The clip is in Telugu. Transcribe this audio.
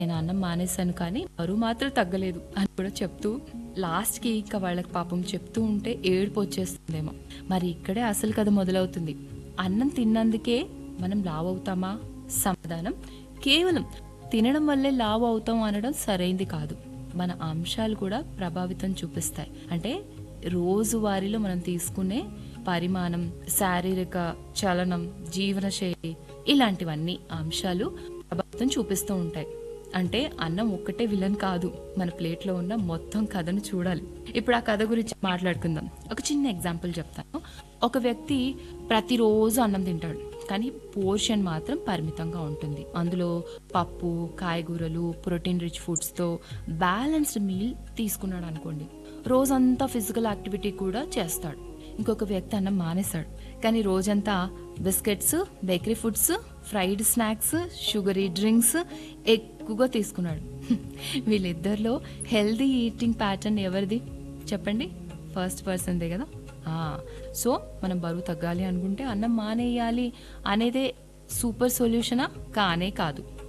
నేను అన్నం మానేశాను కానీ బరువు మాత్రం తగ్గలేదు అని కూడా చెప్తూ లాస్ట్కి ఇంకా వాళ్ళకి పాపం చెప్తూ ఉంటే ఏడుపు వచ్చేస్తుందేమో మరి ఇక్కడే అసలు కథ మొదలవుతుంది అన్నం తిన్నందుకే మనం లావు అవుతామా సమాధానం కేవలం తినడం వల్లే లావు అవుతాం అనడం సరైంది కాదు మన అంశాలు కూడా ప్రభావితం చూపిస్తాయి అంటే రోజువారీలో మనం తీసుకునే పరిమాణం శారీరక చలనం జీవనశైలి ఇలాంటివన్నీ అంశాలు ప్రభావితం చూపిస్తూ ఉంటాయి అంటే అన్నం ఒక్కటే విలన్ కాదు మన ప్లేట్లో ఉన్న మొత్తం కథను చూడాలి ఇప్పుడు ఆ కథ గురించి మాట్లాడుకుందాం ఒక చిన్న ఎగ్జాంపుల్ చెప్తాను ఒక వ్యక్తి ప్రతిరోజు అన్నం తింటాడు కానీ పోర్షన్ మాత్రం పరిమితంగా ఉంటుంది అందులో పప్పు కాయగూరలు ప్రోటీన్ రిచ్ ఫుడ్స్తో బ్యాలెన్స్డ్ మీల్ తీసుకున్నాడు అనుకోండి రోజంతా ఫిజికల్ యాక్టివిటీ కూడా చేస్తాడు ఇంకొక వ్యక్తి అన్నం మానేశాడు కానీ రోజంతా biscuits bakery foods fried snacks sugary drinks ఎక్కువగా తీసుకున్నాడు వీళ్ళిద్దరిలో హెల్దీ ఈటింగ్ ప్యాటర్న్ ఎవరిది చెప్పండి ఫస్ట్ పర్సన్దే కదా ఆ, సో మనం బరువు తగ్గాలి అనుకుంటే అన్నం మానేయాలి అనేదే సూపర్ సొల్యూషనా కానే కాదు